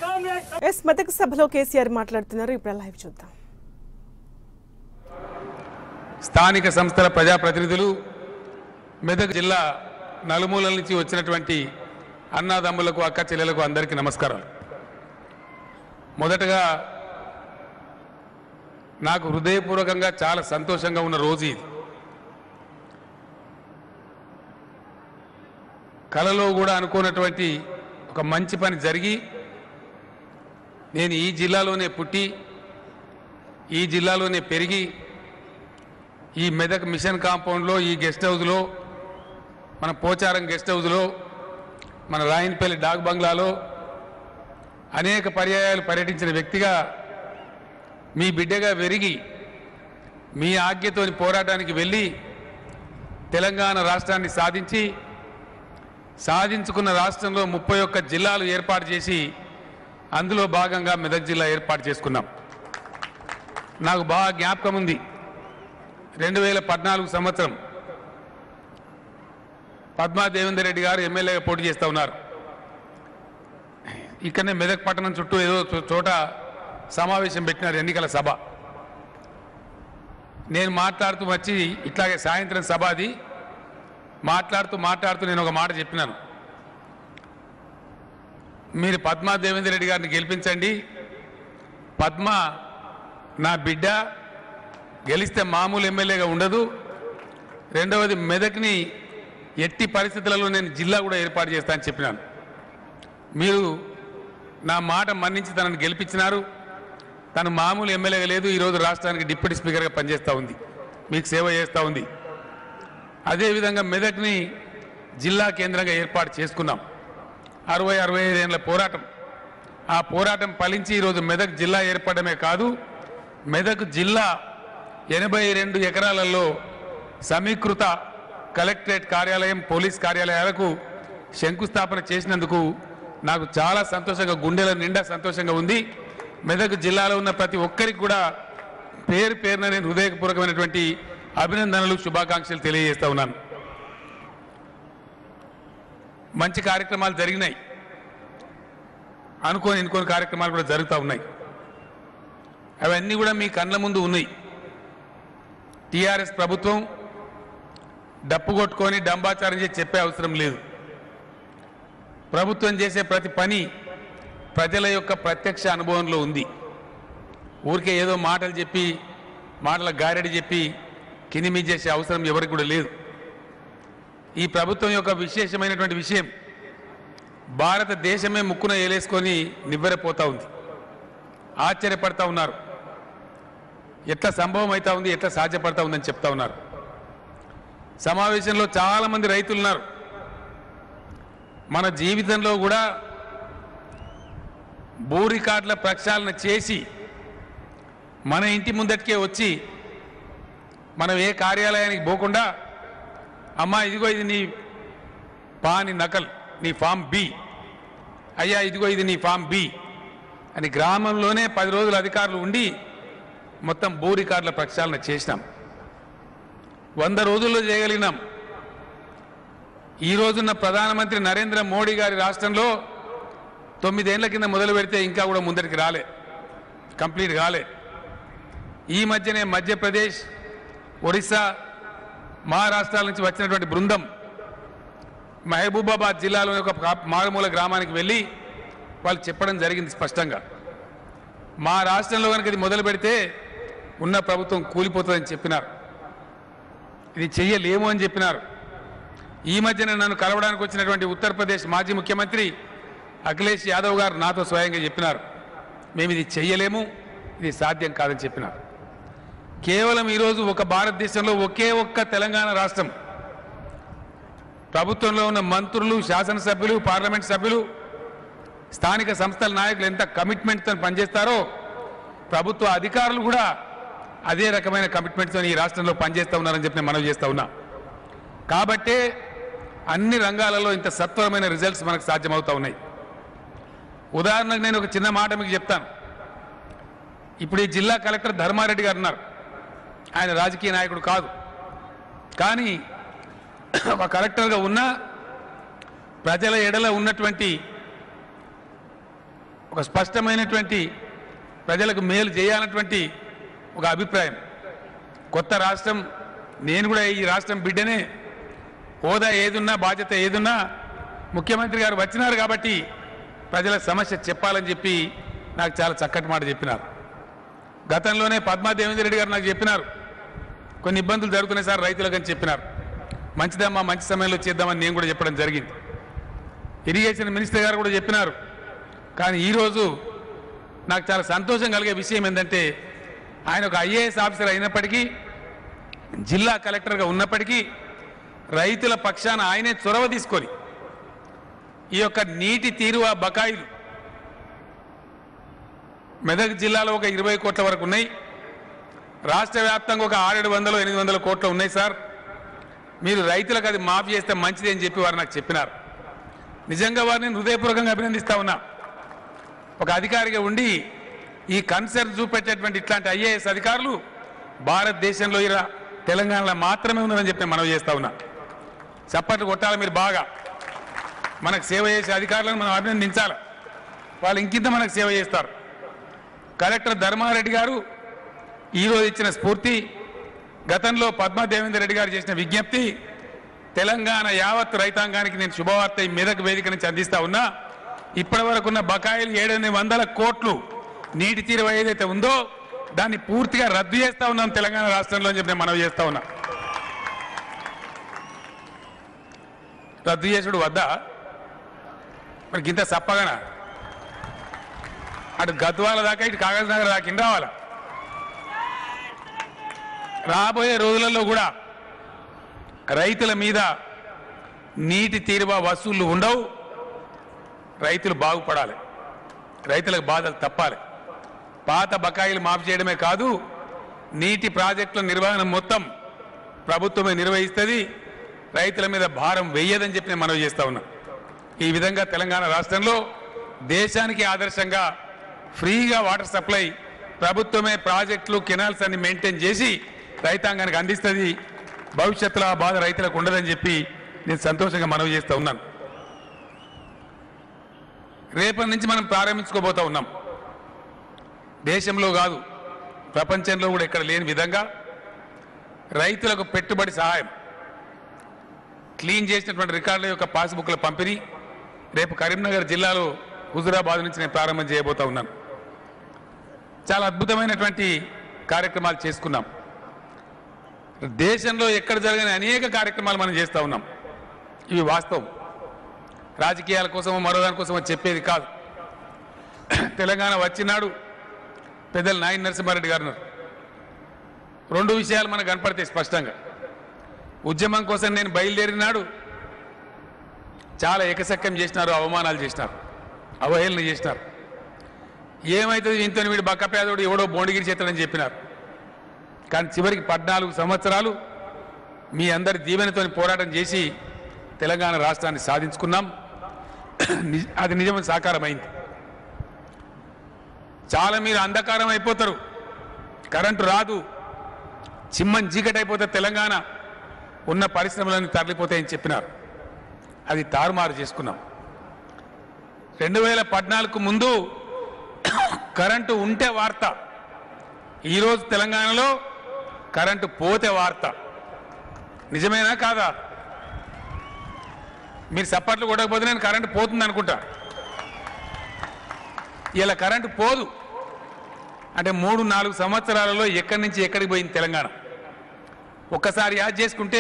Yes Medak సభలో కేసీఆర్ మాట్లాడుతున్నారు ఇప్పుడు లైవ్ చూద్దాం స్థానిక సంస్థల ప్రజాప్రతినిధులు మెదక్ జిల్లా నలుమూలల నుంచి వచ్చినటువంటి అన్నాదమ్ములకు అక్క చెల్లెలకు అందరికీ నమస్కారాలు మొదటగా నాకు హృదయపూర్వకంగా చాలా సంతోషంగా ఉన్న రోజు ఇది కలలో కూడా అనుకున్నటువంటి ఒక మంచి పని జరిగి నేను ఈ జిల్లాలోనే పుట్టి ఈ జిల్లాలోనే పెరిగి ఈ మెదక్ మిషన్ కాంపౌండ్లో ఈ గెస్ట్ హౌస్లో మన పోచారం గెస్ట్ హౌస్లో మన రాయన్పల్లి డాక్ బంగ్లాలో అనేక పర్యాయాలు పర్యటించిన వ్యక్తిగా మీ బిడ్డగా వెరిగి మీ ఆజ్ఞతోని పోరాటానికి వెళ్ళి తెలంగాణ రాష్ట్రాన్ని సాధించి సాధించుకున్న రాష్ట్రంలో ముప్పై ఒక్క జిల్లాలు ఏర్పాటు చేసి అందులో భాగంగా మెదక్ జిల్లా ఏర్పాటు చేసుకున్నాం నాకు బాగా జ్ఞాపకం ఉంది రెండు వేల పద్నాలుగు సంవత్సరం పద్మా దేవేందర్ రెడ్డి గారు ఎమ్మెల్యేగా పోటీ చేస్తూ ఉన్నారు ఇక్కడనే మెదక్ పట్టణం చుట్టూ ఏదో చో- చోట సమావేశం పెట్టినారు ఎన్నికల సభ నేను మాట్లాడుతూ వచ్చి ఇట్లాగే సాయంత్రం సభ అది మాట్లాడుతూ మాట్లాడుతూ నేను ఒక మాట చెప్పినాను మీరు పద్మా దేవేందర్ రెడ్డి గారిని గెలిపించండి పద్మ నా బిడ్డ గెలిస్తే మామూలు ఎమ్మెల్యేగా ఉండదు రెండవది మెదక్ని ఎట్టి పరిస్థితులలో నేను జిల్లా కూడా ఏర్పాటు చేస్తా అని చెప్పినాను మీరు నా మాట మన్నించి తనను గెలిపించినారు తను మామూలు ఎమ్మెల్యేగా లేదు ఈరోజు రాష్ట్రానికి డిప్యూటీ స్పీకర్గా పనిచేస్తూ ఉంది మీకు సేవ చేస్తూ ఉంది అదేవిధంగా మెదక్ని జిల్లా కేంద్రంగా ఏర్పాటు చేసుకున్నాం అరవై అరవై ఐదు ఏళ్ళ పోరాటం ఆ పోరాటం ఫలించి ఈరోజు మెదక్ జిల్లా ఏర్పడమే కాదు మెదక్ జిల్లా ఎనభై రెండు ఎకరాలలో సమీకృత కలెక్టరేట్ కార్యాలయం పోలీస్ కార్యాలయాలకు శంకుస్థాపన చేసినందుకు నాకు చాలా సంతోషంగా గుండెల నిండా సంతోషంగా ఉంది మెదక్ జిల్లాలో ఉన్న ప్రతి ఒక్కరికి కూడా పేరు పేరున నేను హృదయపూర్వకమైనటువంటి అభినందనలు శుభాకాంక్షలు తెలియజేస్తా ఉన్నాను మంచి కార్యక్రమాలు జరిగినాయి అనుకోని అనుకోని కార్యక్రమాలు కూడా జరుగుతూ ఉన్నాయి అవన్నీ కూడా మీ కళ్ళ ముందు ఉన్నాయి టీఆర్ఎస్ ప్రభుత్వం డప్పు కొట్టుకొని డంబాచారం చేసి చెప్పే అవసరం లేదు ప్రభుత్వం చేసే ప్రతి పని ప్రజల యొక్క ప్రత్యక్ష అనుభవంలో ఉంది ఊరికే ఏదో మాటలు చెప్పి మాటల గారెడి చెప్పి కినిమి చేసే అవసరం ఎవరికి కూడా లేదు ఈ ప్రభుత్వం యొక్క విశేషమైనటువంటి విషయం భారతదేశమే ముక్కున ఏలేసుకొని నివ్వెరపోతా ఉంది ఆశ్చర్యపడతా ఉన్నారు ఎట్లా సంభవం అవుతా ఉంది ఎట్లా సాధ్యపడతా ఉందని చెప్తా ఉన్నారు సమావేశంలో చాలా మంది రైతులు ఉన్నారు మన జీవితంలో కూడా భూ రికార్డుల ప్రక్షాళన చేసి మన ఇంటి ముందటికే వచ్చి మనం ఏ కార్యాలయానికి పోకుండా అమ్మా ఇదిగో ఇది నీ పాని నకల్ నీ ఫామ్ బి అయ్యా ఇదిగో ఇది నీ ఫామ్ బి అని గ్రామంలోనే పది రోజులు అధికారులు ఉండి మొత్తం భూ రికార్డుల ప్రక్షాళన చేసినాం వంద రోజుల్లో చేయగలిగినాం ఈ రోజున్న ప్రధానమంత్రి నరేంద్ర మోడీ గారి రాష్ట్రంలో తొమ్మిదేళ్ల కింద మొదలు పెడితే ఇంకా కూడా ముందరికి రాలే కంప్లీట్ కాలే ఈ మధ్యనే మధ్యప్రదేశ్ ఒరిస్సా మహారాష్ట్రాల నుంచి వచ్చినటువంటి బృందం మహబూబాబాద్ జిల్లాలోని ఒక కా- మారుమూల గ్రామానికి వెళ్ళి వాళ్ళు చెప్పడం జరిగింది స్పష్టంగా మా రాష్ట్రంలో కనుక ఇది మొదలు పెడితే ఉన్న ప్రభుత్వం కూలిపోతుందని చెప్పినారు ఇది చెయ్యలేము అని చెప్పినారు ఈ మధ్యన నన్ను కలవడానికి వచ్చినటువంటి ఉత్తరప్రదేశ్ మాజీ ముఖ్యమంత్రి అఖిలేష్ యాదవ్ గారు నాతో స్వయంగా చెప్పినారు మేము ఇది చెయ్యలేము ఇది సాధ్యం కాదని చెప్పినారు కేవలం ఈరోజు ఒక భారతదేశంలో ఒకే ఒక్క తెలంగాణ రాష్ట్రం ప్రభుత్వంలో ఉన్న మంత్రులు శాసనసభ్యులు పార్లమెంట్ సభ్యులు స్థానిక సంస్థల నాయకులు ఎంత కమిట్మెంట్తో పనిచేస్తారో ప్రభుత్వ అధికారులు కూడా అదే రకమైన కమిట్మెంట్తో ఈ రాష్ట్రంలో పనిచేస్తూ ఉన్నారని చెప్పి నేను మనవి చేస్తూ ఉన్నా కాబట్టే అన్ని రంగాలలో ఇంత సత్వరమైన రిజల్ట్స్ మనకు సాధ్యమవుతా ఉన్నాయి ఉదాహరణకు నేను ఒక చిన్న మాట మీకు చెప్తాను ఇప్పుడు ఈ జిల్లా కలెక్టర్ ధర్మారెడ్డి గారు ఉన్నారు ఆయన రాజకీయ నాయకుడు కాదు కానీ ఒక కలెక్టర్గా ఉన్న ప్రజల ఎడల ఉన్నటువంటి ఒక స్పష్టమైనటువంటి ప్రజలకు మేలు చేయాలన్నటువంటి ఒక అభిప్రాయం కొత్త రాష్ట్రం నేను కూడా ఈ రాష్ట్రం బిడ్డనే హోదా ఏదున్నా బాధ్యత ఏదున్నా ముఖ్యమంత్రి గారు వచ్చినారు కాబట్టి ప్రజల సమస్య చెప్పాలని చెప్పి నాకు చాలా చక్కటి మాట చెప్పినారు గతంలోనే పద్మా దేవేంద్ర రెడ్డి గారు నాకు చెప్పినారు కొన్ని ఇబ్బందులు జరుగుతున్నాయి సార్ రైతులకు అని చెప్పినారు మంచిదమ్మా మంచి సమయంలో చేద్దామని నేను కూడా చెప్పడం జరిగింది ఇరిగేషన్ మినిస్టర్ గారు కూడా చెప్పినారు కానీ ఈరోజు నాకు చాలా సంతోషం కలిగే విషయం ఏంటంటే ఆయన ఒక ఐఏఎస్ ఆఫీసర్ అయినప్పటికీ జిల్లా కలెక్టర్గా ఉన్నప్పటికీ రైతుల పక్షాన ఆయనే చొరవ తీసుకొని ఈ యొక్క నీటి తీరువ బకాయిలు మెదక్ జిల్లాలో ఒక ఇరవై కోట్ల వరకు ఉన్నాయి రాష్ట్ర వ్యాప్తంగా ఒక ఆరేడు వందలు ఎనిమిది వందల కోట్లు ఉన్నాయి సార్ మీరు రైతులకు అది మాఫీ చేస్తే మంచిది అని చెప్పి వారు నాకు చెప్పినారు నిజంగా వారిని హృదయపూర్వకంగా అభినందిస్తా ఉన్నా ఒక అధికారిగా ఉండి ఈ కన్సర్న్ చూపెట్టేటువంటి ఇట్లాంటి ఐఏఎస్ అధికారులు భారతదేశంలో ఇలా తెలంగాణలో మాత్రమే ఉన్నారని చెప్పి నేను మనవి చేస్తా ఉన్నా చప్పట్లు కొట్టాలి మీరు బాగా మనకు సేవ చేసే అధికారులను మనం అభినందించాలి వాళ్ళు ఇంకింత మనకు సేవ చేస్తారు కలెక్టర్ ధర్మారెడ్డి గారు ఈరోజు ఇచ్చిన స్ఫూర్తి గతంలో పద్మా దేవేందర్ రెడ్డి గారు చేసిన విజ్ఞప్తి తెలంగాణ యావత్ రైతాంగానికి నేను శుభవార్త ఈ మెదక్ వేదిక నుంచి అందిస్తా ఉన్నా ఇప్పటి వరకు ఉన్న బకాయిలు ఏడెనిమిది వందల కోట్లు నీటి తీరువ ఏదైతే ఉందో దాన్ని పూర్తిగా రద్దు చేస్తా ఉన్నాం తెలంగాణ రాష్ట్రంలో అని చెప్పి నేను మనవి చేస్తా ఉన్నా రద్దు చేసుడు వద్దా మరి ఇంత సప్పగనా అటు గద్వాల దాకా ఇటు కాగజ్ నగర్ దాకా ఇన్ని రావాలా రాబోయే రోజులలో కూడా రైతుల మీద నీటి తీరువ వసూళ్లు ఉండవు రైతులు బాగుపడాలి రైతులకు బాధలు తప్పాలి పాత బకాయిలు మాఫీ చేయడమే కాదు నీటి ప్రాజెక్టుల నిర్వహణ మొత్తం ప్రభుత్వమే నిర్వహిస్తుంది రైతుల మీద భారం వెయ్యదని చెప్పి నేను మనవి చేస్తా ఉన్నా ఈ విధంగా తెలంగాణ రాష్ట్రంలో దేశానికి ఆదర్శంగా ఫ్రీగా వాటర్ సప్లై ప్రభుత్వమే ప్రాజెక్టులు కెనాల్స్ అన్ని మెయింటైన్ చేసి రైతాంగానికి అందిస్తుంది భవిష్యత్తులో ఆ బాధ రైతులకు ఉండదని చెప్పి నేను సంతోషంగా మనవి చేస్తూ ఉన్నాను రేపటి నుంచి మనం ప్రారంభించుకోబోతా ఉన్నాం దేశంలో కాదు ప్రపంచంలో కూడా ఇక్కడ లేని విధంగా రైతులకు పెట్టుబడి సహాయం క్లీన్ చేసినటువంటి రికార్డుల యొక్క పాస్బుక్ల పంపిణీ రేపు కరీంనగర్ జిల్లాలో హుజురాబాద్ నుంచి నేను ప్రారంభం చేయబోతా ఉన్నాను చాలా అద్భుతమైనటువంటి కార్యక్రమాలు చేసుకున్నాం దేశంలో ఎక్కడ జరగని అనేక కార్యక్రమాలు మనం చేస్తూ ఉన్నాం ఇవి వాస్తవం రాజకీయాల కోసమో మరో దానికోసమో చెప్పేది కాదు తెలంగాణ వచ్చినాడు పెద్దలు నాయన నరసింహారెడ్డి గారు ఉన్నారు. రెండు విషయాలు మనకు కనపడతాయి స్పష్టంగా ఉద్యమం కోసం నేను బయలుదేరినాడు చాలా ఎకసక్యం చేసినారు అవమానాలు చేసినారు అవహేళన చేసినారు ఏమైతుంది ఇంతో వీడు బక్కపేదోడు ఎవడో బోండిగిరి చేస్తాడని చెప్పినారు కానీ చివరికి పద్నాలుగు సంవత్సరాలు మీ అందరి దీవెనతో పోరాటం చేసి తెలంగాణ రాష్ట్రాన్ని సాధించుకున్నాం ని- అది నిజమైన సాకారమైంది చాలా మీరు అంధకారం అయిపోతారు కరెంటు రాదు చిమ్మని చీకటి అయిపోతే తెలంగాణ ఉన్న పరిశ్రమలన్నీ తరలిపోతాయని చెప్పినారు అది తారుమారు చేసుకున్నాం రెండు వేల పద్నాలుగు ముందు కరెంటు ఉంటే వార్త ఈరోజు తెలంగాణలో కరెంటు పోతే వార్త నిజమేనా కాదా మీరు సప్పట్లు కొట్టకపోతే నేను కరెంటు పోతుంది అనుకుంటా ఇలా కరెంటు పోదు అంటే మూడు నాలుగు సంవత్సరాలలో ఎక్కడి నుంచి ఎక్కడికి పోయింది తెలంగాణ ఒక్కసారి యాద్ చేసుకుంటే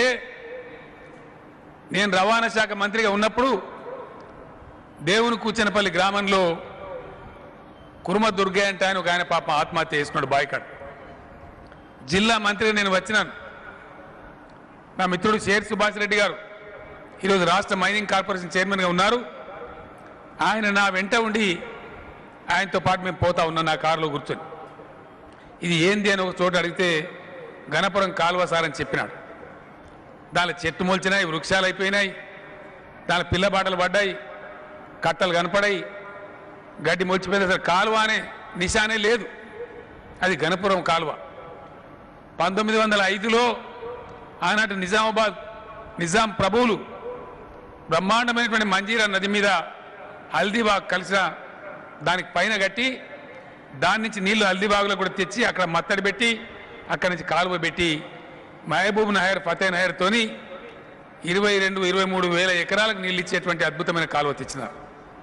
నేను రవాణా శాఖ మంత్రిగా ఉన్నప్పుడు దేవుని కూచనపల్లి గ్రామంలో కురుమ దుర్గే అంటే ఆయన ఒక ఆయన పాపం ఆత్మహత్య చేసుకున్నాడు బాయ్కాడ్ జిల్లా మంత్రిగా నేను వచ్చినాను నా మిత్రుడు షేర్ సుభాష్ రెడ్డి గారు ఈరోజు రాష్ట్ర మైనింగ్ కార్పొరేషన్ చైర్మన్గా ఉన్నారు ఆయన నా వెంట ఉండి ఆయనతో పాటు మేము పోతా ఉన్నాం నా కారులో కూర్చొని ఇది ఏంది అని ఒక చోట అడిగితే గణపురం కాలువ సార్ అని చెప్పినాడు దాని చెట్టు మొలిచినాయి వృక్షాలు అయిపోయినాయి దాని పిల్ల బాటలు పడ్డాయి కట్టలు కనపడాయి గడ్డి మొలిచిపోయింది అసలు కాలువ అనే నిశానే లేదు అది గణపురం కాలువ పంతొమ్మిది వందల ఐదులో ఆనాటి నిజామాబాద్ నిజాం ప్రభువులు బ్రహ్మాండమైనటువంటి మంజీరా నది మీద హల్దీబాగ్ కలిసిన దానికి పైన కట్టి దాని నుంచి నీళ్లు హల్దీబాగులో కూడా తెచ్చి అక్కడ మత్తడి పెట్టి అక్కడి నుంచి కాలువ పెట్టి మహబూబ్ నగర్ ఫతే నగర్తోని ఇరవై రెండు ఇరవై మూడు వేల ఎకరాలకు నీళ్ళు ఇచ్చేటువంటి అద్భుతమైన కాలువ తెచ్చినారు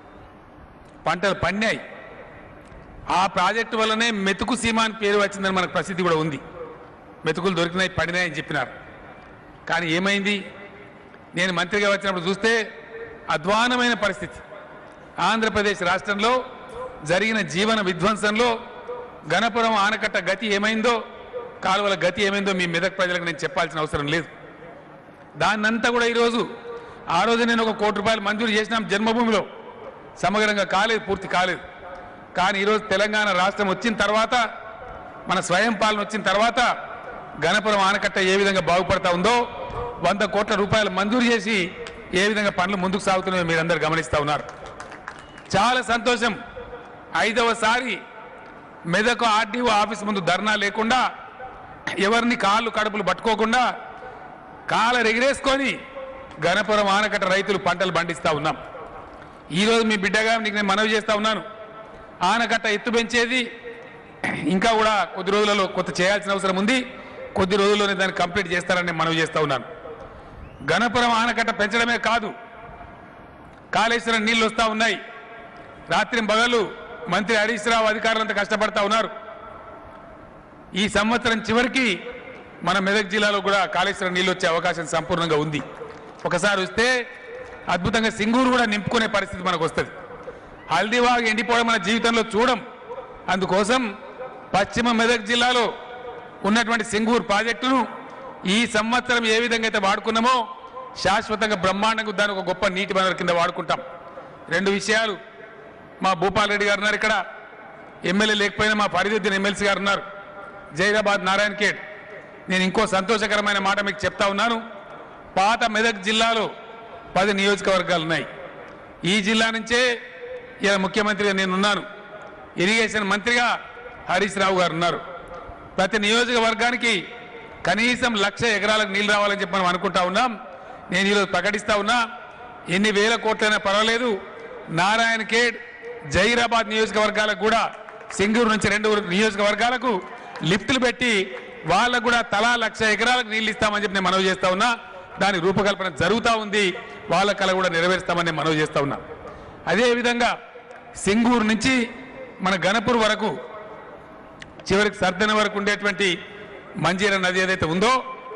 పంటలు పండాయి ఆ ప్రాజెక్టు వల్లనే మెతుకు సీమ అని పేరు వచ్చిందని మనకు ప్రసిద్ధి కూడా ఉంది మెతుకులు దొరికినాయి పడినాయని చెప్పినారు కానీ ఏమైంది నేను మంత్రిగా వచ్చినప్పుడు చూస్తే అధ్వానమైన పరిస్థితి ఆంధ్రప్రదేశ్ రాష్ట్రంలో జరిగిన జీవన విధ్వంసంలో గణపురం ఆనకట్ట గతి ఏమైందో కాలువల గతి ఏమైందో మీ మెదక్ ప్రజలకు నేను చెప్పాల్సిన అవసరం లేదు దాన్నంతా కూడా ఈరోజు ఆ రోజు నేను ఒక కోటి రూపాయలు మంజూరు చేసినాం జన్మభూమిలో సమగ్రంగా కాలేదు పూర్తి కాలేదు కానీ ఈరోజు తెలంగాణ రాష్ట్రం వచ్చిన తర్వాత మన స్వయం పాలన వచ్చిన తర్వాత గణపురం ఆనకట్ట ఏ విధంగా బాగుపడతా ఉందో వంద కోట్ల రూపాయలు మంజూరు చేసి ఏ విధంగా పనులు ముందుకు సాగుతున్నాయో మీరందరూ గమనిస్తూ ఉన్నారు చాలా సంతోషం ఐదవసారి మెదక్ ఆర్డీఓ ఆఫీస్ ముందు ధర్నా లేకుండా ఎవరిని కాళ్ళు కడుపులు పట్టుకోకుండా కాలర్ ఎగిరేసుకొని గణపురం ఆనకట్ట రైతులు పంటలు పండిస్తా ఉన్నాం ఈరోజు మీ బిడ్డగా నీకు నేను మనవి చేస్తా ఉన్నాను ఆనకట్ట ఎత్తు పెంచేది ఇంకా కూడా కొద్ది రోజులలో కొత్త చేయాల్సిన అవసరం ఉంది కొద్ది రోజుల్లోనే దాన్ని కంప్లీట్ చేస్తారని నేను మనవి చేస్తా ఉన్నాను గణపురం ఆనకట్ట పెంచడమే కాదు కాళేశ్వరం నీళ్లు వస్తూ ఉన్నాయి రాత్రి పగలు మంత్రి హరీష్ రావు అధికారులంతా కష్టపడతా ఉన్నారు ఈ సంవత్సరం చివరికి మన మెదక్ జిల్లాలో కూడా కాళేశ్వరం నీళ్ళు వచ్చే అవకాశం సంపూర్ణంగా ఉంది ఒకసారి వస్తే అద్భుతంగా సింగూరు కూడా నింపుకునే పరిస్థితి మనకు వస్తుంది హల్దీవాగ్ ఎండిపోవడం మన జీవితంలో చూడం అందుకోసం పశ్చిమ మెదక్ జిల్లాలో ఉన్నటువంటి సింగూరు ప్రాజెక్టును ఈ సంవత్సరం ఏ విధంగా అయితే వాడుకున్నామో శాశ్వతంగా బ్రహ్మాండంగా దాని ఒక గొప్ప నీటి వనరు కింద వాడుకుంటాం రెండు విషయాలు మా భూపాల్ రెడ్డి గారు ఉన్నారు ఇక్కడ ఎమ్మెల్యే లేకపోయినా మా ఫరీదుద్దీన్ ఎమ్మెల్సీ గారు ఉన్నారు జైరాబాద్ నారాయణ ఖేడ్ నేను ఇంకో సంతోషకరమైన మాట మీకు చెప్తా ఉన్నాను పాత మెదక్ జిల్లాలో పది నియోజకవర్గాలు ఉన్నాయి ఈ జిల్లా నుంచే ఇలా ముఖ్యమంత్రిగా నేనున్నాను ఇరిగేషన్ మంత్రిగా హరీష్ రావు గారు ఉన్నారు ప్రతి నియోజకవర్గానికి కనీసం లక్ష ఎకరాలకు నీళ్లు రావాలని చెప్పి మనం అనుకుంటా ఉన్నాం నేను ఈరోజు ప్రకటిస్తా ఉన్నా ఎన్ని వేల కోట్లైనా పర్వాలేదు నారాయణ ఖేడ్ జైరాబాద్ నియోజకవర్గాలకు కూడా సింగూరు నుంచి రెండు నియోజకవర్గాలకు లిఫ్టులు పెట్టి వాళ్ళకు కూడా తలా లక్ష ఎకరాలకు నీళ్లు ఇస్తామని చెప్పి నేను మనవి చేస్తా ఉన్నా దాని రూపకల్పన జరుగుతూ ఉంది వాళ్ళ కళ కూడా నెరవేరుస్తామని నేను మనవి చేస్తా ఉన్నా అదేవిధంగా సింగూరు నుంచి మన గణపూర్ వరకు చివరికి సర్దన వరకు ఉండేటువంటి మంజీర నది ఏదైతే ఉందో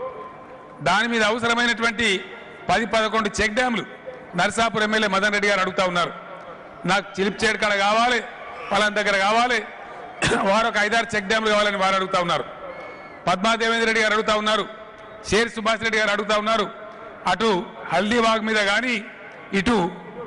దాని మీద అవసరమైనటువంటి పది పదకొండు చెక్ డ్యామ్లు నర్సాపూర్ ఎమ్మెల్యే మదన్ రెడ్డి గారు అడుగుతా ఉన్నారు నాకు చిలిప్చేడు కాడ కావాలి పలాన్ దగ్గర కావాలి వారు ఒక ఐదారు చెక్ డ్యామ్లు కావాలని వారు అడుగుతా ఉన్నారు పద్మాదేవేంద్ర రెడ్డి గారు అడుగుతా ఉన్నారు షేర్ సుభాష్ రెడ్డి గారు అడుగుతా ఉన్నారు అటు హల్దీబాగ్ మీద కానీ ఇటు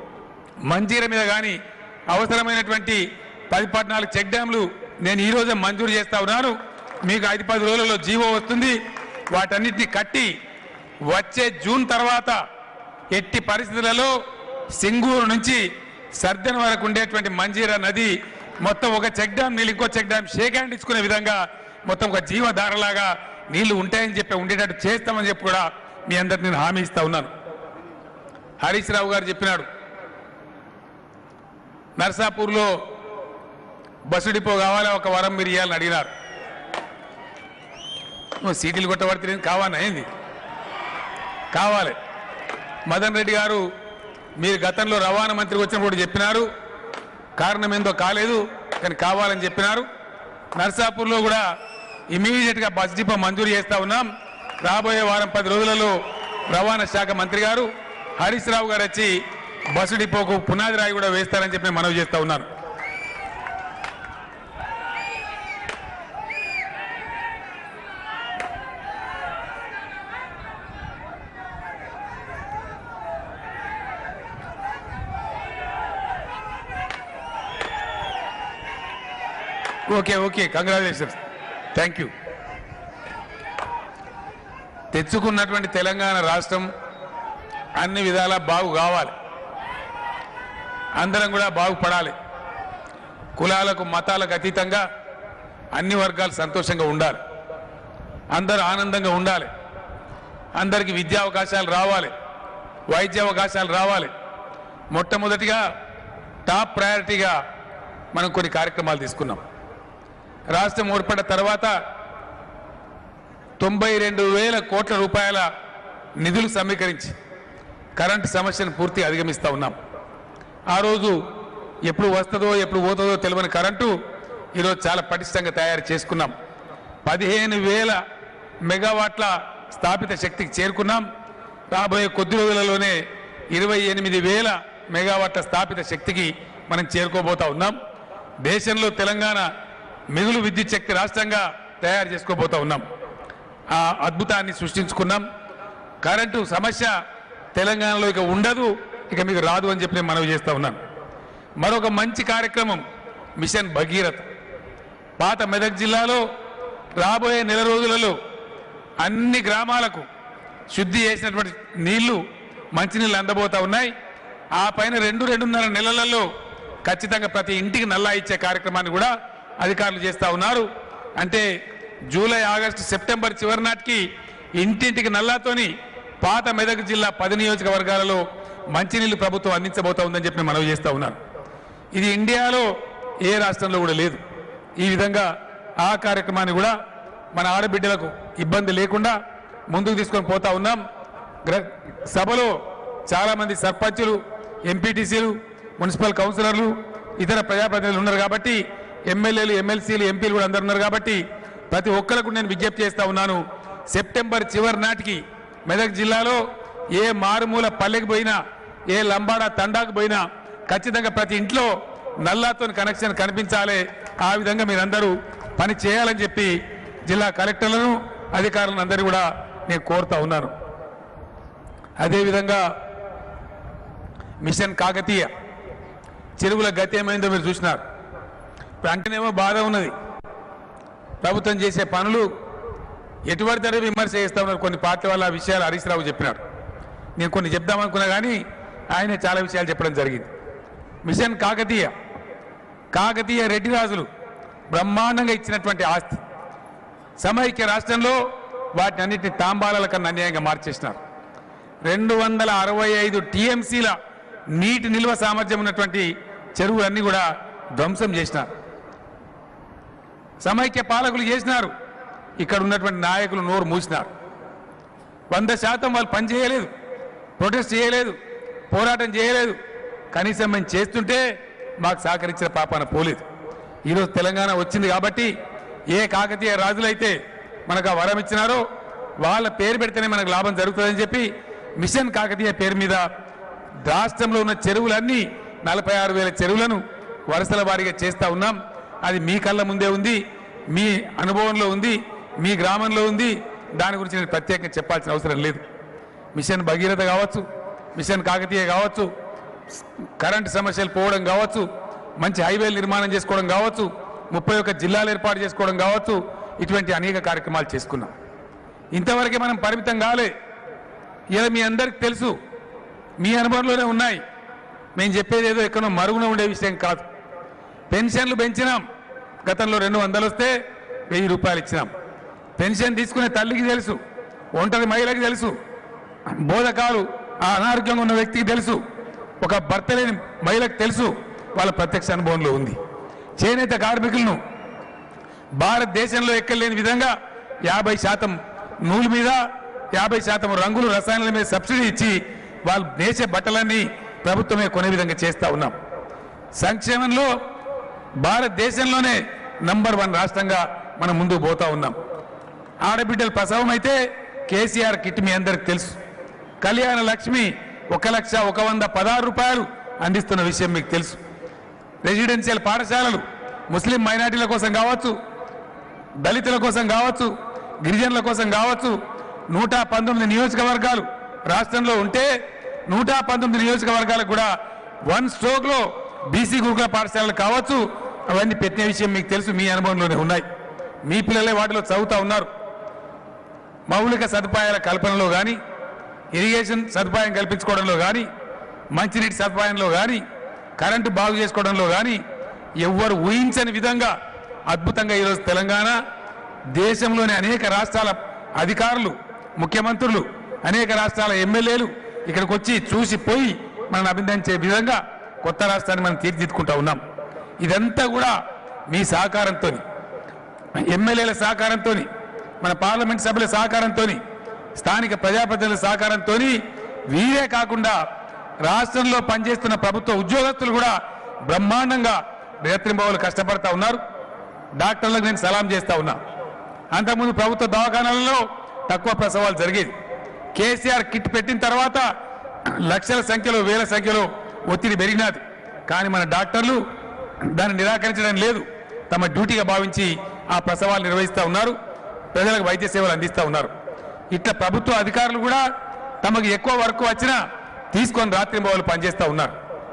మంజీర మీద కానీ అవసరమైనటువంటి పది పద్నాలుగు చెక్ డ్యామ్లు నేను ఈ రోజే మంజూరు చేస్తా ఉన్నాను మీకు ఐదు పది రోజులలో జీవో వస్తుంది వాటన్నిటిని కట్టి వచ్చే జూన్ తర్వాత ఎట్టి పరిస్థితులలో సింగూరు నుంచి సర్దన వరకు ఉండేటువంటి మంజీరా నది మొత్తం ఒక చెక్ డ్యామ్ నీళ్ళు ఇంకో చెక్ డ్యామ్ షేక్ హ్యాండ్ ఇచ్చుకునే విధంగా మొత్తం ఒక జీవధారలాగా నీళ్లు ఉంటాయని చెప్పి ఉండేటట్టు చేస్తామని చెప్పి కూడా మీ అందరికి నేను హామీ ఇస్తా ఉన్నాను హరీష్ రావు గారు చెప్పినాడు నర్సాపూర్లో బస్సు డిపో కావాలా ఒక వరం మీరు ఇవ్వాలని అడిగినారు నువ్వు సీటీలు కొట్టబడితే నేను కావాలా ఏంది కావాలి మదన్ రెడ్డి గారు మీరు గతంలో రవాణా మంత్రికి వచ్చినప్పుడు చెప్పినారు కారణం ఏందో కాలేదు కానీ కావాలని చెప్పినారు నర్సాపూర్లో కూడా ఇమీడియట్గా బస్ డిపో మంజూరు చేస్తా ఉన్నాం రాబోయే వారం పది రోజులలో రవాణా శాఖ మంత్రి గారు హరీష్ రావు గారు వచ్చి బస్సు డిపోకు పునాది రాయి కూడా వేస్తారని చెప్పి నేను మనవి చేస్తా ఉన్నాను okay okay congratulations thank you తెచ్చుకున్నటువంటి తెలంగాణ రాష్ట్రం అన్ని విధాలా బాగు కావాలి అందరం కూడా బాగుపడాలి కులాలకు మతాలకు అతీతంగా అన్ని వర్గాలు సంతోషంగా ఉండాలి అందరూ ఆనందంగా ఉండాలి అందరికీ విద్యా అవకాశాలు రావాలి వైద్య అవకాశాలు రావాలి మొట్టమొదటిగా టాప్ ప్రయారిటీగా మనం కొన్ని కార్యక్రమాలు తీసుకున్నాం రాష్ట్రం ఏర్పడిన తర్వాత తొంభై రెండు వేల కోట్ల రూపాయల నిధులు సమీకరించి కరెంటు సమస్యను పూర్తిగా అధిగమిస్తూ ఉన్నాం ఆ రోజు ఎప్పుడు వస్తుందో ఎప్పుడు పోతుందో తెలియని కరెంటు ఈరోజు చాలా పటిష్టంగా తయారు చేసుకున్నాం పదిహేను వేల మెగావాట్ల స్థాపిత శక్తికి చేరుకున్నాం రాబోయే కొద్ది రోజులలోనే ఇరవై ఎనిమిది వేల మెగావాట్ల స్థాపిత శక్తికి మనం చేరుకోబోతా ఉన్నాం దేశంలో తెలంగాణ మిగులు విద్యుత్ శక్తి రాష్ట్రంగా తయారు చేసుకోబోతా ఉన్నాం ఆ అద్భుతాన్ని సృష్టించుకున్నాం కరెంటు సమస్య తెలంగాణలో ఇక ఉండదు ఇక మీకు రాదు అని చెప్పి నేను మనవి చేస్తా ఉన్నాను మరొక మంచి కార్యక్రమం మిషన్ భగీరథ పాత మెదక్ జిల్లాలో రాబోయే నెల రోజులలో అన్ని గ్రామాలకు శుద్ధి చేసినటువంటి నీళ్లు మంచినీళ్ళు అందబోతా ఉన్నాయి ఆ పైన రెండు రెండున్నర నెలలలో ఖచ్చితంగా ప్రతి ఇంటికి నల్లా ఇచ్చే కార్యక్రమాన్ని కూడా అధికారులు చేస్తూ ఉన్నారు అంటే జూలై ఆగస్టు సెప్టెంబర్ చివరి నాటికి ఇంటింటికి నల్లాతోని పాత మెదక్ జిల్లా పది నియోజకవర్గాలలో మంచినీళ్లు ప్రభుత్వం అందించబోతా ఉందని చెప్పి నేను మనవి చేస్తూ ఉన్నాను ఇది ఇండియాలో ఏ రాష్ట్రంలో కూడా లేదు ఈ విధంగా ఆ కార్యక్రమాన్ని కూడా మన ఆడబిడ్డలకు ఇబ్బంది లేకుండా ముందుకు తీసుకొని పోతా ఉన్నాం గ్ర- సభలో చాలా మంది సర్పంచులు ఎంపీటీసీలు మున్సిపల్ కౌన్సిలర్లు ఇతర ప్రజాప్రతినిధులు ఉన్నారు కాబట్టి ఎమ్మెల్యేలు ఎమ్మెల్సీలు ఎంపీలు కూడా అందరు ఉన్నారు కాబట్టి ప్రతి ఒక్కరికి నేను విజ్ఞప్తి చేస్తా ఉన్నాను సెప్టెంబర్ చివరి నాటికి మెదక్ జిల్లాలో ఏ మారుమూల పల్లెకి పోయినా ఏ లంబాడ తండాకు పోయినా ఖచ్చితంగా ప్రతి ఇంట్లో నల్లాతో కనెక్షన్ కనిపించాలి ఆ విధంగా మీరందరూ పని చేయాలని చెప్పి జిల్లా కలెక్టర్లను అధికారులను అందరూ కూడా నేను కోరుతా ఉన్నాను అదేవిధంగా మిషన్ కాకతీయ చెరువుల గతి ఏమైందో మీరు చూసినారు ఇప్పుడు అంటేనేమో బాధ ఉన్నది ప్రభుత్వం చేసే పనులు ఎటువంటి తర విమర్శ చేస్తా ఉన్నారు కొన్ని పార్టీ వాళ్ళ విషయాలు హరీష్ రావు చెప్పినాడు నేను కొన్ని చెప్దామనుకున్నా కానీ ఆయన చాలా విషయాలు చెప్పడం జరిగింది మిషన్ కాకతీయ కాకతీయ రెడ్డి రాజులు బ్రహ్మాండంగా ఇచ్చినటువంటి ఆస్తి సమైక్య రాష్ట్రంలో వాటిని అన్నిటిని తాంబాలాల కన్నా అన్యాయంగా మార్చేసినారు రెండు వందల అరవై ఐదు టీఎంసీల నీటి నిల్వ సామర్థ్యం ఉన్నటువంటి చెరువులన్నీ కూడా ధ్వంసం చేసినారు సమైక్య పాలకులు చేసినారు ఇక్కడ ఉన్నటువంటి నాయకులు నోరు మూసినారు వంద శాతం వాళ్ళు పని చేయలేదు ప్రొటెస్ట్ చేయలేదు పోరాటం చేయలేదు కనీసం మేము చేస్తుంటే మాకు సహకరించిన పాపాన పోలేదు ఈరోజు తెలంగాణ వచ్చింది కాబట్టి ఏ కాకతీయ రాజులైతే మనకు ఆ వరం ఇచ్చినారో వాళ్ళ పేరు పెడితేనే మనకు లాభం జరుగుతుందని చెప్పి మిషన్ కాకతీయ పేరు మీద రాష్ట్రంలో ఉన్న చెరువులన్నీ నలభై ఆరు వేల చెరువులను వరుసల వారీగా చేస్తా ఉన్నాం అది మీ కళ్ళ ముందే ఉంది మీ అనుభవంలో ఉంది మీ గ్రామంలో ఉంది దాని గురించి నేను ప్రత్యేకంగా చెప్పాల్సిన అవసరం లేదు మిషన్ భగీరథ కావచ్చు మిషన్ కాకతీయ కావచ్చు కరెంటు సమస్యలు పోవడం కావచ్చు మంచి హైవేలు నిర్మాణం చేసుకోవడం కావచ్చు ముప్పై ఒక్క జిల్లాలు ఏర్పాటు చేసుకోవడం కావచ్చు ఇటువంటి అనేక కార్యక్రమాలు చేసుకున్నాం ఇంతవరకే మనం పరిమితం కాలే ఇలా మీ అందరికి తెలుసు మీ అనుభవంలోనే ఉన్నాయి మేము చెప్పేది ఏదో ఎక్కడో మరుగున ఉండే విషయం కాదు పెన్షన్లు పెంచినాం గతంలో రెండు వందలు వస్తే వెయ్యి రూపాయలు ఇచ్చినాం పెన్షన్ తీసుకునే తల్లికి తెలుసు ఒంటరి మహిళకి తెలుసు బోధకాలు ఆ అనారోగ్యంగా ఉన్న వ్యక్తికి తెలుసు ఒక భర్త లేని మహిళకు తెలుసు వాళ్ళ ప్రత్యక్ష అనుభవంలో ఉంది చేనేత కార్మికులను భారతదేశంలో ఎక్కలేని విధంగా యాభై శాతం నూలు మీద యాభై శాతం రంగులు రసాయనాల మీద సబ్సిడీ ఇచ్చి వాళ్ళు దేశ బట్టలన్నీ ప్రభుత్వమే కొనే విధంగా చేస్తా ఉన్నాం సంక్షేమంలో భారతదేశంలోనే నంబర్ వన్ రాష్ట్రంగా మనం ముందుకు పోతా ఉన్నాం ఆడబిడ్డల ప్రసవం అయితే కేసీఆర్ కిట్ మీ అందరికి తెలుసు కళ్యాణ లక్ష్మి ఒక లక్ష ఒక వంద పదహారు రూపాయలు అందిస్తున్న విషయం మీకు తెలుసు రెసిడెన్షియల్ పాఠశాలలు ముస్లిం మైనార్టీల కోసం కావచ్చు దళితుల కోసం కావచ్చు గిరిజనుల కోసం కావచ్చు నూట పంతొమ్మిది నియోజకవర్గాలు రాష్ట్రంలో ఉంటే నూట పంతొమ్మిది నియోజకవర్గాలకు కూడా వన్ స్ట్రోక్ లో బీసీ గురుకుల పాఠశాలలు కావచ్చు అవన్నీ పెట్టిన విషయం మీకు తెలుసు మీ అనుభవంలోనే ఉన్నాయి మీ పిల్లలే వాటిలో చదువుతా ఉన్నారు మౌలిక సదుపాయాల కల్పనలో కానీ ఇరిగేషన్ సదుపాయం కల్పించుకోవడంలో కానీ మంచినీటి సదుపాయంలో కానీ కరెంటు బాగు చేసుకోవడంలో కానీ ఎవ్వరు ఊహించని విధంగా అద్భుతంగా ఈరోజు తెలంగాణ దేశంలోని అనేక రాష్ట్రాల అధికారులు ముఖ్యమంత్రులు అనేక రాష్ట్రాల ఎమ్మెల్యేలు ఇక్కడికి వచ్చి చూసి పోయి మనల్ని అభినందించే విధంగా కొత్త రాష్ట్రాన్ని మనం తీర్చిదిద్దుకుంటా ఉన్నాం ఇదంతా కూడా మీ సహకారంతో ఎమ్మెల్యేల సహకారంతో మన పార్లమెంట్ సభ్యుల సహకారంతో స్థానిక ప్రజాప్రతినిధుల సహకారంతో వీరే కాకుండా రాష్ట్రంలో పనిచేస్తున్న ప్రభుత్వ ఉద్యోగస్తులు కూడా బ్రహ్మాండంగా రేత్రింబవులు కష్టపడతా ఉన్నారు డాక్టర్లకు నేను సలాం చేస్తా ఉన్నా అంతకుముందు ప్రభుత్వ దవాఖానాలలో తక్కువ ప్రసవాలు జరిగేది కేసీఆర్ కిట్ పెట్టిన తర్వాత లక్షల సంఖ్యలో వేల సంఖ్యలో ఒత్తిడి పెరిగినది కానీ మన డాక్టర్లు దాన్ని నిరాకరించడం లేదు తమ డ్యూటీగా భావించి ఆ ప్రసవాలు నిర్వహిస్తూ ఉన్నారు ప్రజలకు వైద్య సేవలు అందిస్తూ ఉన్నారు ఇట్లా ప్రభుత్వ అధికారులు కూడా తమకు ఎక్కువ వర్క్ వచ్చినా తీసుకొని రాత్రి బౌలు పనిచేస్తూ ఉన్నారు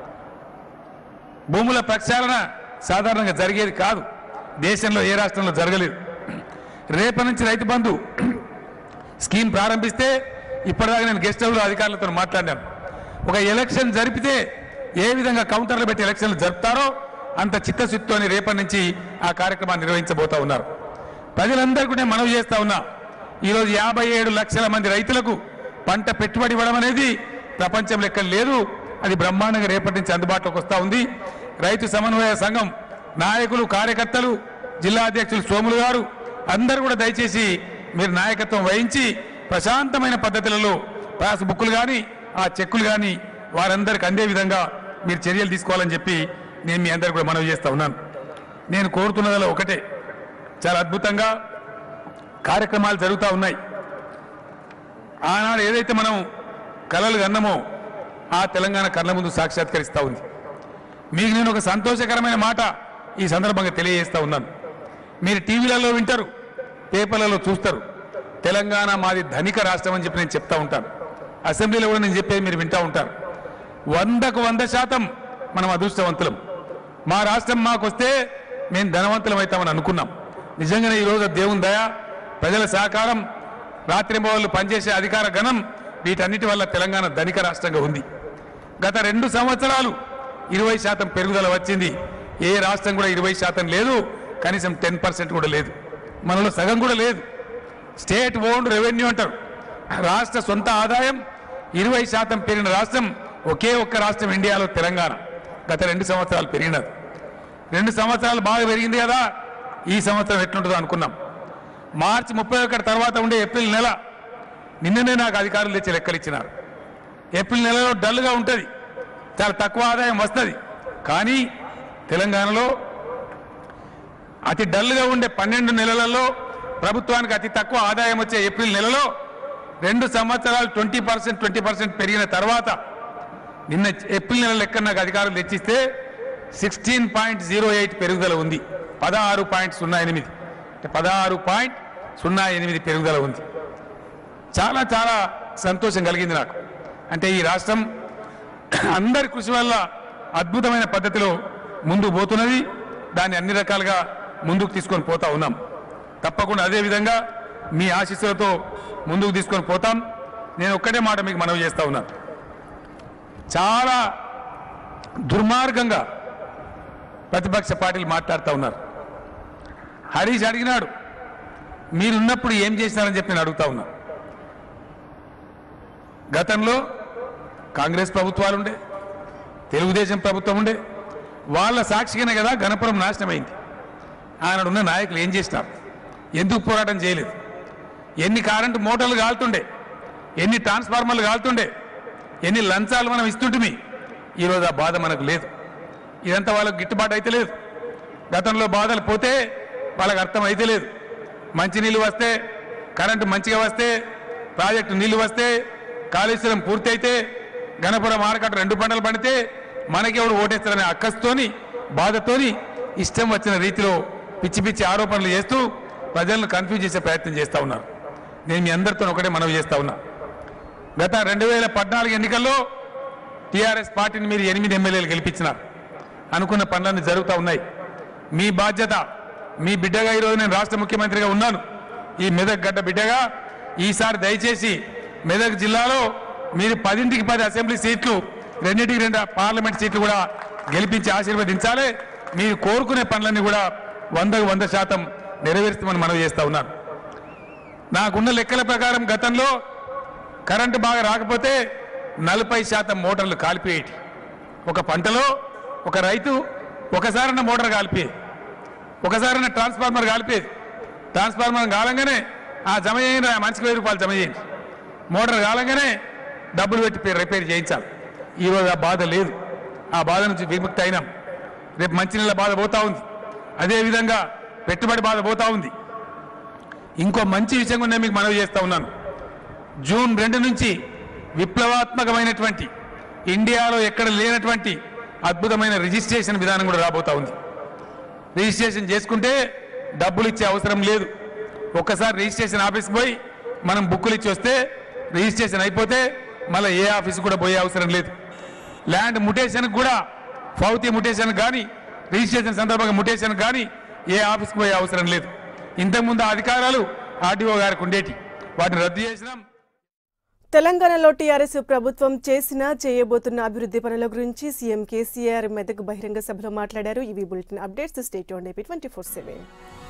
భూముల ప్రక్షాళన సాధారణంగా జరిగేది కాదు దేశంలో ఏ రాష్ట్రంలో జరగలేదు రేపటి నుంచి రైతు బంధు స్కీమ్ ప్రారంభిస్తే ఇప్పటిదాకా నేను గెస్ట్ హౌస్ అధికారులతో మాట్లాడాను ఒక ఎలక్షన్ జరిపితే ఏ విధంగా కౌంటర్లు పెట్టి ఎలక్షన్లు జరుపుతారో అంత చిత్తశుద్ధితోని రేపటి నుంచి ఆ కార్యక్రమాన్ని నిర్వహించబోతా ఉన్నారు ప్రజలందరికీ కూడా నేను మనవి చేస్తా ఉన్నా ఈరోజు యాభై ఏడు లక్షల మంది రైతులకు పంట పెట్టుబడి ఇవ్వడం అనేది ప్రపంచంలో ఎక్కడ లేదు అది బ్రహ్మాండంగా రేపటి నుంచి అందుబాటులోకి వస్తూ ఉంది రైతు సమన్వయ సంఘం నాయకులు కార్యకర్తలు జిల్లా అధ్యక్షులు సోములు గారు అందరూ కూడా దయచేసి మీరు నాయకత్వం వహించి ప్రశాంతమైన పద్ధతులలో పాస్ బుక్కులు కానీ ఆ చెక్కులు కానీ వారందరికి అందే విధంగా మీరు చర్యలు తీసుకోవాలని చెప్పి నేను మీ అందరికి కూడా మనవి చేస్తా ఉన్నాను నేను కోరుతున్నదలో ఒకటే చాలా అద్భుతంగా కార్యక్రమాలు జరుగుతూ ఉన్నాయి ఆనాడు ఏదైతే మనం కలలు కన్నామో ఆ తెలంగాణ కళ్ళ ముందు సాక్షాత్కరిస్తూ ఉంది మీకు నేను ఒక సంతోషకరమైన మాట ఈ సందర్భంగా తెలియజేస్తా ఉన్నాను మీరు టీవీలలో వింటారు పేపర్లలో చూస్తారు తెలంగాణ మాది ధనిక రాష్ట్రం అని చెప్పి నేను చెప్తా ఉంటాను అసెంబ్లీలో కూడా నేను చెప్పేది మీరు వింటా ఉంటారు వందకు వంద శాతం మనం అదృష్టవంతులం మా రాష్ట్రం మాకు వస్తే మేము ధనవంతులం అవుతామని అనుకున్నాం నిజంగానే ఈరోజు దేవుని దయ ప్రజల సహకారం రాత్రింబవళ్ళు పనిచేసే అధికార గణం వీటన్నిటి వల్ల తెలంగాణ ధనిక రాష్ట్రంగా ఉంది గత రెండు సంవత్సరాలు ఇరవై శాతం పెరుగుదల వచ్చింది ఏ రాష్ట్రం కూడా ఇరవై శాతం లేదు కనీసం టెన్ పర్సెంట్ కూడా లేదు మనలో సగం కూడా లేదు స్టేట్ ఓన్డ్ రెవెన్యూ అంటారు రాష్ట్ర సొంత ఆదాయం ఇరవై శాతం పెరిగిన రాష్ట్రం ఒకే ఒక్క రాష్ట్రం ఇండియాలో తెలంగాణ గత రెండు సంవత్సరాలు పెరిగినది రెండు సంవత్సరాలు బాగా పెరిగింది కదా ఈ సంవత్సరం ఎట్లుంటుందో అనుకున్నాం మార్చి ముప్పై ఒకటి తర్వాత ఉండే ఏప్రిల్ నెల నిన్ననే నాకు అధికారులు తెచ్చి లెక్కలు ఇచ్చినారు ఏప్రిల్ నెలలో డల్గా ఉంటుంది చాలా తక్కువ ఆదాయం వస్తుంది కానీ తెలంగాణలో అతి డల్గా ఉండే పన్నెండు నెలలలో ప్రభుత్వానికి అతి తక్కువ ఆదాయం వచ్చే ఏప్రిల్ నెలలో రెండు సంవత్సరాలు ట్వంటీ పర్సెంట్ ట్వంటీ పర్సెంట్ పెరిగిన తర్వాత నిన్న ఏప్రిల్ నెల లెక్క నాకు అధికారులు తెచ్చిస్తే సిక్స్టీన్ పాయింట్ జీరో ఎయిట్ పెరుగుదల ఉంది పదహారు పాయింట్ సున్నా ఎనిమిది అంటే పదహారు పాయింట్ సున్నా ఎనిమిది పెరుగుదల ఉంది చాలా చాలా సంతోషం కలిగింది నాకు అంటే ఈ రాష్ట్రం అందరి కృషి వల్ల అద్భుతమైన పద్ధతిలో ముందుకు పోతున్నది దాన్ని అన్ని రకాలుగా ముందుకు తీసుకొని పోతా ఉన్నాం తప్పకుండా అదే విధంగా మీ ఆశీస్సులతో ముందుకు తీసుకొని పోతాం నేను ఒక్కటే మాట మీకు మనవి చేస్తా ఉన్నాను చాలా దుర్మార్గంగా ప్రతిపక్ష పార్టీలు మాట్లాడుతూ ఉన్నారు హరీష్ అడిగినాడు మీరున్నప్పుడు ఏం చేసినారని చెప్పి నేను అడుగుతా ఉన్నా గతంలో కాంగ్రెస్ ప్రభుత్వాలు ఉండే తెలుగుదేశం ప్రభుత్వం ఉండే వాళ్ళ సాక్షిగానే కదా గణపురం నాశనమైంది ఆనాడు ఉన్న నాయకులు ఏం చేసినారు ఎందుకు పోరాటం చేయలేదు ఎన్ని కరెంటు మోటార్లు కాలుతుండే ఎన్ని ట్రాన్స్ఫార్మర్లు కాలుతుండే ఎన్ని లంచాలు మనం ఇస్తుంటిమి ఈరోజు ఆ బాధ మనకు లేదు ఇదంతా వాళ్ళకు గిట్టుబాటు అయితే లేదు గతంలో బాధలు పోతే వాళ్ళకి అర్థం అయితే లేదు మంచి నీళ్ళు వస్తే కరెంటు మంచిగా వస్తే ప్రాజెక్టు నీళ్లు వస్తే కాళేశ్వరం పూర్తి అయితే గణపురం ఆనకట్ట రెండు పంటలు పండితే మనకెవడు ఓటేస్తారనే అక్కస్తోని బాధతోని ఇష్టం వచ్చిన రీతిలో పిచ్చి పిచ్చి ఆరోపణలు చేస్తూ ప్రజలను కన్ఫ్యూజ్ చేసే ప్రయత్నం చేస్తూ ఉన్నారు నేను మీ అందరితో ఒకటే మనవి చేస్తా ఉన్నా గత రెండు వేల పద్నాలుగు ఎన్నికల్లో టీఆర్ఎస్ పార్టీని మీరు ఎనిమిది ఎమ్మెల్యేలు గెలిపించినారు అనుకున్న పనులన్నీ జరుగుతూ ఉన్నాయి మీ బాధ్యత మీ బిడ్డగా ఈరోజు నేను రాష్ట్ర ముఖ్యమంత్రిగా ఉన్నాను ఈ మెదక్ గడ్డ బిడ్డగా ఈసారి దయచేసి మెదక్ జిల్లాలో మీరు పదింటికి పది అసెంబ్లీ సీట్లు రెండింటికి రెండు పార్లమెంట్ సీట్లు కూడా గెలిపించి ఆశీర్వదించాలి మీరు కోరుకునే పనులన్నీ కూడా వందకు వంద శాతం నెరవేరుస్తామని మనవి చేస్తా ఉన్నాను నాకున్న లెక్కల ప్రకారం గతంలో కరెంటు బాగా రాకపోతే నలభై శాతం మోటార్లు కాలిపోయేటి ఒక పంటలో ఒక రైతు ఒకసారన్న మోటార్ కాలిపోయేది ఒకసారన్న ట్రాన్స్ఫార్మర్ కాలిపోయేది ట్రాన్స్ఫార్మర్ కాలంగానే ఆ జమ చేయండి ఆ మనిషికి వెయ్యి రూపాయలు జమ చేయండి మోటార్ కాలంగానే డబ్బులు పెట్టి రిపేర్ చేయించాలి ఈరోజు ఆ బాధ లేదు ఆ బాధ నుంచి విముక్తి అయినాం రేపు మంచినీళ్ళ బాధ పోతా ఉంది అదేవిధంగా పెట్టుబడి బాధ పోతా ఉంది ఇంకో మంచి విషయం కూడా నేను మీకు మనవి చేస్తా ఉన్నాను జూన్ రెండు నుంచి విప్లవాత్మకమైనటువంటి ఇండియాలో ఎక్కడ లేనటువంటి అద్భుతమైన రిజిస్ట్రేషన్ విధానం కూడా రాబోతా ఉంది రిజిస్ట్రేషన్ చేసుకుంటే డబ్బులు ఇచ్చే అవసరం లేదు ఒక్కసారి రిజిస్ట్రేషన్ ఆఫీస్కి పోయి మనం బుక్కులు ఇచ్చి వస్తే రిజిస్ట్రేషన్ అయిపోతే మళ్ళీ ఏ ఆఫీస్ కూడా పోయే అవసరం లేదు ల్యాండ్ ముటేషన్ కూడా ఫౌతి ముటేషన్ కానీ రిజిస్ట్రేషన్ సందర్భంగా ముటేషన్ కానీ ఏ ఆఫీస్కి పోయే అవసరం లేదు ఇంతకుముందు ఆ అధికారాలు ఆర్డీఓ గారికి ఉండేటి వాటిని రద్దు చేసినాం తెలంగాణలో టీఆర్ఎస్ ప్రభుత్వం చేసిన చేయబోతున్న అభివృద్ధి పనుల గురించి సీఎం కేసీఆర్ మెదక్ బహిరంగ సభలో మాట్లాడారు ఇవి bulletin updates state on AP twenty four seven